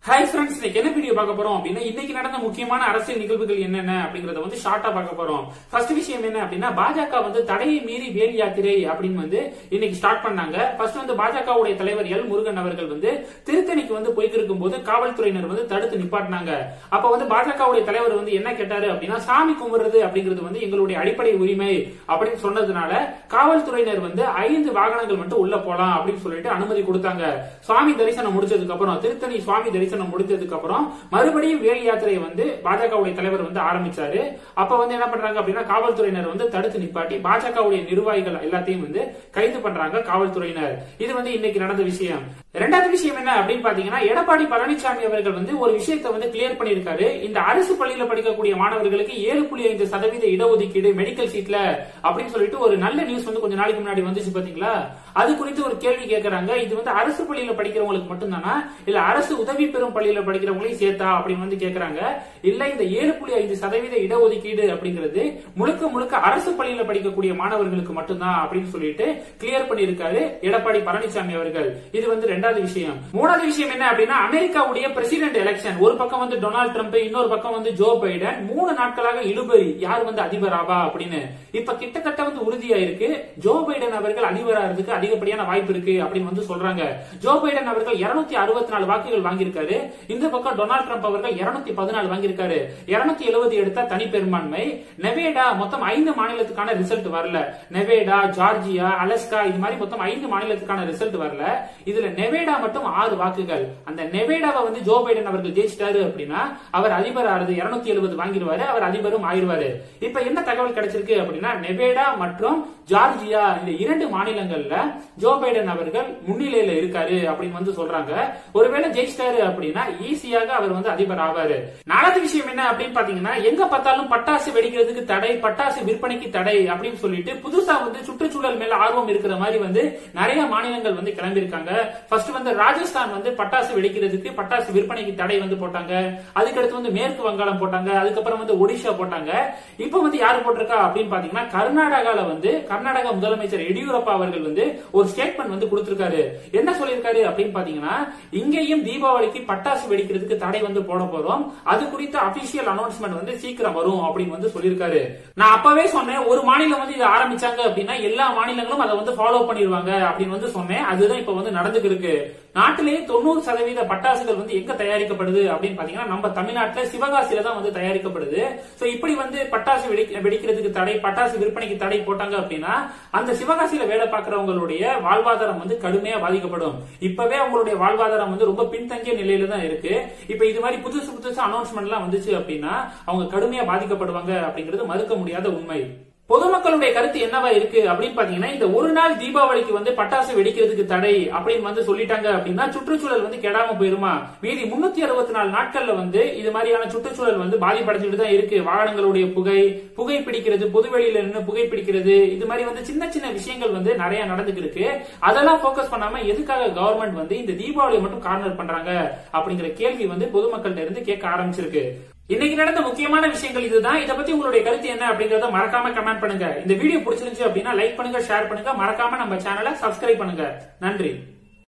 hi friends இன்னைக்கு என்ன video பார்க்க போறோம் அப்படின்னா இன்னைக்கு நடந்த முக்கியமான அரசியல் நிகழ்வுகள் என்னென்ன அப்படிங்கறத வந்து ஷார்ட்டா பார்க்க போறோம் ஃபர்ஸ்ட் விஷயம் என்ன அப்படின்னா பாஜக வந்து தடையை மீறி வேல் யாத்திரை அப்படின்னு வந்து இன்னைக்கு ஸ்டார்ட் பண்ணாங்க ஃபர்ஸ்ட் வந்து பாஜகவுடைய தலைவர் எல் முருகன் அவர்கள் வந்து திருத்தணிக்கு வந்து போய்க்கு இருக்கும்போது காவல்துறையினர் வந்து தடுத்து நிப்பாட்டினாங்க அப்ப வந்து பாஜகவுடைய தலைவர் வந்து என்ன கேட்டாரு அப்படின்னா சாமி கும்பிடுறது அப்படிங்கிறது வந்து எங்களுடைய அடிப்படை உரிமை அப்படின்னு சொன்னதுனால காவல்துறையினர் வந்து ஐந்து வாகனங்கள் மட்டும் உள்ள போலாம் அப்படின்னு சொல்லிட்டு அனுமதி கொடுத்தாங்க சுவாமி தரிசனம் முடிச்சதுக்கு அப்புறம் திருத்தணி சுவாமி தரிசனம் முடிச்சதுக்கு அப்புறம் மறுபடியும் வேல் யாத்திரையை வந்து பாஜகவுடைய தலைவர் வந்து ஆரம்பிச்சாரு அப்ப வந்து என்ன பண்றாங்க அப்படின்னா காவல்துறையினர் வந்து தடுத்து நிப்பாட்டி பாஜகவுடைய நிர்வாகிகள் எல்லாத்தையும் வந்து கைது பண்றாங்க காவல்துறையினர் இது வந்து இன்னைக்கு நடந்த விஷயம் இரண்டாவது விஷயம் என்ன அப்படின்னு பாத்தீங்கன்னா எடப்பாடி பழனிசாமி அவர்கள் வந்து ஒரு விஷயத்தை வந்து கிளியர் பண்ணியிருக்காரு இந்த அரசு பள்ளியில படிக்கக்கூடிய மாணவர்களுக்கு ஏழு புள்ளி ஐந்து சதவீத இடஒதுக்கீடு மெடிக்கல் சீட்ல அப்படின்னு சொல்லிட்டு ஒரு நல்ல நியூஸ் வந்து கொஞ்ச நாளைக்கு முன்னாடி வந்துச்சு பாத்தீங்களா அது குறித்து ஒரு கேள்வி கேட்கறாங்க இது வந்து அரசு பள்ளியில படிக்கிறவங்களுக்கு மட்டும்தானா இல்ல அரசு உதவி பெறும் பள்ளியில படிக்கிறவங்களையும் சேர்த்தா அப்படின்னு வந்து கேக்குறாங்க இல்ல இந்த ஏழு புள்ளி ஐந்து சதவீத இடஒதுக்கீடு அப்படிங்கிறது முழுக்க முழுக்க அரசு பள்ளியில படிக்கக்கூடிய மாணவர்களுக்கு மட்டும்தான் அப்படின்னு சொல்லிட்டு கிளியர் பண்ணியிருக்காரு எடப்பாடி பழனிசாமி அவர்கள் இது வந்து ரெண்டாவது விஷயம் மூணாவது விஷயம் என்ன அப்படின்னா அமெரிக்காவுடைய பிரசிடென்ட் எலெக்ஷன் ஒரு பக்கம் வந்து டொனால்ட் ட்ரம்ப் இன்னொரு பக்கம் வந்து ஜோ பைடன் மூணு நாட்களாக இழுபறி யார் வந்து அதிபர் ஆவா அப்படின்னு இப்ப கிட்டத்தட்ட வந்து உறுதியா இருக்கு ஜோ பைடன் அவர்கள் அதிபராகிறதுக்கு அதிகப்படியான வாய்ப்பு இருக்கு அப்படின்னு வந்து சொல்றாங்க ஜோ பைடன் அவர்கள் இருநூத்தி அறுபத்தி நாலு வாக்குகள் வாங்கியிருக்காரு இந்த பக்கம் டொனால்ட் ட்ரம்ப் அவர்கள் இருநூத்தி பதினாலு வாங்கியிருக்காரு இருநூத்தி எழுபது எடுத்தா தனி பெரும்பான்மை நெவேடா மொத்தம் ஐந்து மாநிலத்துக்கான ரிசல்ட் வரல நெவேடா ஜார்ஜியா அலஸ்கா இது மாதிரி மொத்தம் ஐந்து மாநிலத்துக்கான ரிசல்ட் வரல இதுல நெவேடா மட்டும் ஆறு வாக்குகள் அந்த நெவேடாவை வந்து ஜோ பைடன் அவர்கள் ஜெயிச்சிட்டாரு அப்படின்னா அவர் அதிபர் ஆறுது இருநூத்தி எழுபது வாங்கிடுவாரு அவர் அதிபரும் ஆயிடுவாரு இப்ப என்ன தகவல் கிடைச்சிருக்கு அப்படின்னா நெவேடா மற்றும் ஜார்ஜியா இந்த இரண்டு மாநிலங்கள்ல ஜோ பைடன் அவர்கள் முன்னிலையில இருக்காரு அப்படின்னு வந்து சொல்றாங்க ஒருவேளை ஜெயிச்சிட்டாரு அப்படின்னா ஈஸியாக அவர் வந்து அதிபர் ஆவாரு நாலாவது விஷயம் என்ன அப்படின்னு பாத்தீங்கன்னா எங்க பார்த்தாலும் பட்டாசு வெடிக்கிறதுக்கு தடை பட்டாசு விற்பனைக்கு தடை அப்படின்னு சொல்லிட்டு புதுசா வந்து சுற்றுச்சூழல் மேல ஆர்வம் இருக்கிற மாதிரி வந்து நிறைய மாநிலங்கள் வந்து கிளம்பியிருக்காங்க ஃபர்ஸ்ட் வந்து ராஜஸ்தான் வந்து பட்டாசு வெடிக்கிறதுக்கு பட்டாசு விற்பனைக்கு தடை வந்து போட்டாங்க அதுக்கடுத்து வந்து மேற்கு வங்காளம் போட்டாங்க அதுக்கப்புறம் வந்து ஒடிஷா போட்டாங்க இப்ப வந்து யாரு போட்டிருக்கா அப்படின்னு பாத்தீங்கன்னா கர்நாடகால வந்து கர்நாடகா முதலமைச்சர் எடியூரப்பா அவர்கள் வந்து ஒரு ஸ்டேட்மெண்ட் வந்து கொடுத்திருக்காரு என்ன சொல்லியிருக்காரு அப்படின்னு பாத்தீங்கன்னா இங்கேயும் தீபாவளிக்கு பட்டாசு வெடிக்கிறதுக்கு தடை வந்து போட போறோம் அது குறித்த அபிஷியல் அனௌன்ஸ்மெண்ட் வந்து சீக்கிரம் வரும் அப்படின்னு வந்து சொல்லியிருக்காரு நான் அப்பவே சொன்னேன் ஒரு மாநிலம் வந்து இதை ஆரம்பிச்சாங்க அப்படின்னா எல்லா மாநிலங்களும் அதை வந்து ஃபாலோ பண்ணிடுவாங்க அப்படின்னு வந்து சொன்னேன் அதுதான் இப்ப வந்து நடந்துட்டு இருக்கு நாட்டிலேயே தொண்ணூறு சதவீத பட்டாசுகள் வந்து எங்க தயாரிக்கப்படுது அப்படின்னு பாத்தீங்கன்னா நம்ம தமிழ்நாட்டுல சிவகாசியில தான் வந்து தயாரிக்கப்படுது சோ இப்படி வந்து பட்டாசு வெடிக்க- வெடிக்கிறதுக்கு தடை பட்டாசு விற்பனைக்கு தடை போட்டாங்க அப்படின்னா அந்த சிவகாசியில வேலை பார்க்கறவங்களுடைய வாழ்வாதாரம் வந்து கடுமையா பாதிக்கப்படும் இப்பவே அவங்களுடைய வாழ்வாதாரம் வந்து ரொம்ப பின்தங்கிய நிலையில தான் இருக்கு இப்ப இது மாதிரி புதுசு புதுசு அனௌன்ஸ்மெண்ட் எல்லாம் வந்துச்சு அப்படின்னா அவங்க கடுமையா பாதிக்கப்படுவாங்க அப்படிங்கிறது மறுக்க முடியாத உண்மை பொதுமக்களுடைய கருத்து என்னவா இருக்கு அப்படின்னு பாத்தீங்கன்னா இந்த ஒரு நாள் தீபாவளிக்கு வந்து பட்டாசு வெடிக்கிறதுக்கு தடை அப்படின்னு வந்து சொல்லிட்டாங்க அப்படின்னா சுற்றுச்சூழல் வந்து கெடாம போயிருமா மீதி முன்னூத்தி அறுபத்தி நாலு நாட்கள்ல வந்து இது மாதிரியான சுற்றுச்சூழல் வந்து பாதிப்படைஞ்சுட்டு தான் இருக்கு வாகனங்களுடைய புகை புகை பிடிக்கிறது பொதுவெளியில நின்று புகை பிடிக்கிறது இது மாதிரி வந்து சின்ன சின்ன விஷயங்கள் வந்து நிறைய நடந்துட்டு இருக்கு அதெல்லாம் போக்கஸ் பண்ணாம எதுக்காக கவர்மெண்ட் வந்து இந்த தீபாவளியை மட்டும் கார்னர் பண்றாங்க அப்படிங்கிற கேள்வி வந்து பொதுமக்கள்கிட்ட இருந்து கேட்க ஆரம்பிச்சிருக்கு இன்னைக்கு நடந்த முக்கியமான விஷயங்கள் இதுதான் இதை பத்தி உங்களுடைய கருத்து என்ன அப்படிங்கறத மறக்காம கமெண்ட் பண்ணுங்க இந்த வீடியோ பிடிச்சிருந்துச்சு அப்படின்னா லைக் பண்ணுங்க ஷேர் பண்ணுங்க மறக்காம நம்ம சேனலை சப்ஸ்கிரைப் பண்ணுங்க நன்றி